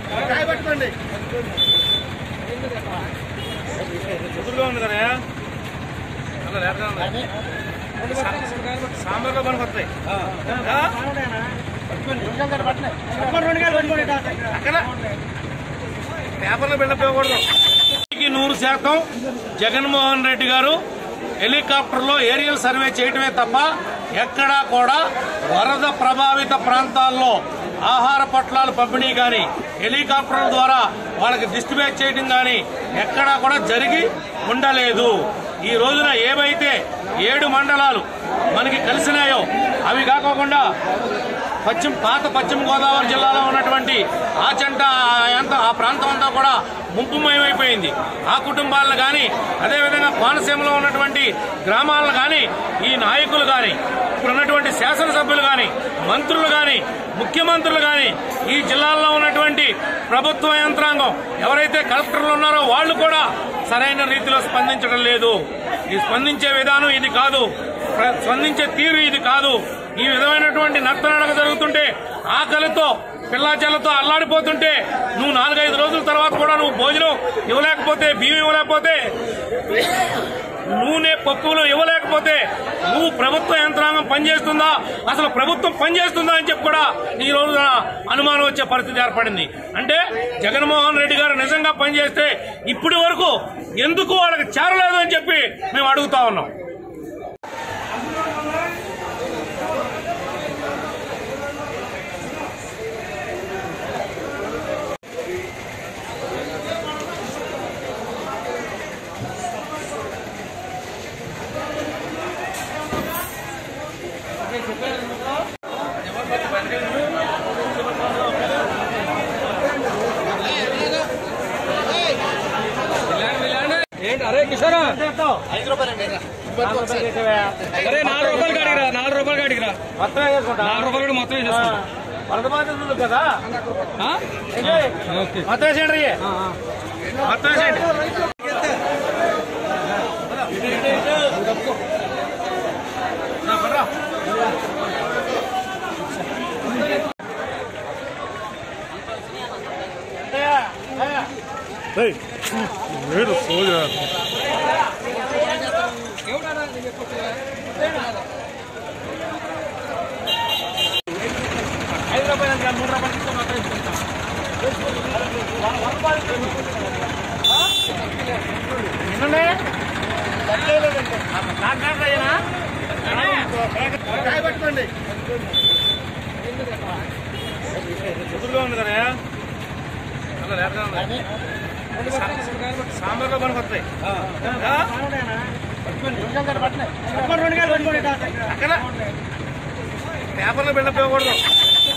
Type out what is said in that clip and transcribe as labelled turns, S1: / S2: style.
S1: పట్టుకోండి
S2: ఎదురుగా ఉంది కదా అలా లేతగా ఉంది సాంబార్లో పనికొస్తాయి అక్కడ పేపర్లో బిల్డప్ ఇవ్వకూడదు ఈ నూరు శాతం జగన్మోహన్ రెడ్డి గారు హెలికాప్టర్లో ఏరియల్ సర్వే చేయటమే తప్ప ఎక్కడా కూడా వరద ప్రభావిత ప్రాంతాల్లో ఆహార పొట్లాలు పంపిణీ కానీ హెలికాప్టర్ల ద్వారా వాళ్ళకి డిస్ట్రిబ్యూట్ చేయడం కానీ ఎక్కడా కూడా జరిగి ఉండలేదు ఈ రోజున ఏవైతే ఏడు మండలాలు మనకి కలిసినాయో అవి కాకోకుండా పశ్చిమ పాత పశ్చిమ గోదావరి జిల్లాలో ఉన్నటువంటి ఆచంట ఆ యంత- ఆ ప్రాంతం అంతా కూడా ముంపుమయమైపోయింది ఆ కుటుంబాలను కానీ అదేవిధంగా కోనసీమలో ఉన్నటువంటి గ్రామాలను కానీ ఈ నాయకులు కానీ ఇప్పుడు ఉన్నటువంటి శాసనసభ్యులు కానీ మంత్రులు కానీ ముఖ్యమంత్రులు కానీ ఈ జిల్లాల్లో ఉన్నటువంటి ప్రభుత్వ యంత్రాంగం ఎవరైతే కలెక్టర్లు ఉన్నారో వాళ్ళు కూడా సరైన రీతిలో స్పందించడం లేదు ఈ స్పందించే విధానం ఇది కాదు ప్ర- స్పందించే తీరు ఇది కాదు ఈ విధమైనటువంటి నత్తనడక జరుగుతుంటే ఆకలితో పిల్లాచెల్లతో అల్లాడిపోతుంటే నువ్వు నాలుగైదు రోజుల తర్వాత కూడా నువ్వు భోజనం ఇవ్వలేకపోతే బియ్యం ఇవ్వలేకపోతే నూనె పప్పులు ఇవ్వలేకపోతే నువ్వు ప్రభుత్వ యంత్రాంగం పనిచేస్తుందా అసలు ప్రభుత్వం పనిచేస్తుందా అని చెప్పి కూడా ఈ రోజు అనుమానం వచ్చే పరిస్థితి ఏర్పడింది అంటే జగన్మోహన్ రెడ్డి గారు నిజంగా పనిచేస్తే ఇప్పటి వరకు ఎందుకు వాళ్ళకి చేరలేదు అని చెప్పి మేము అడుగుతా ఉన్నాం
S3: ఏంటి అరే కిషోరా అరే నాలుగు రూపాయలు కాడిగిరా నాలుగు రూపాయలు కాడిగిరా
S2: మొత్తం వేసుకుంటా
S3: నాలుగు రూపాయలు కూడా మొత్తం వేసేసుకో
S2: వరద బాధితులు కదా
S3: ఆ? ఓకే
S2: మొత్తం వేసేయండి రీ. మొత్తం వేసేయండి నా పర్రా. అయ్యా, అయ్యా. ఐదు రూపాయలు అంటే మూడు రూపాయలు తీసుకో, మొత్తం వేసుకుంటా. ఎన్నుండే? నాకు కాదు అయ్యనా?
S1: కాయ పట్టుకోండి
S2: ఎదురుగా ఉంది కదా అలా లేతగా ఉంది సాంబార్లో పనికొస్తాయి అక్కడ పేపర్లో బిల్డప్ ఇవ్వకూడదు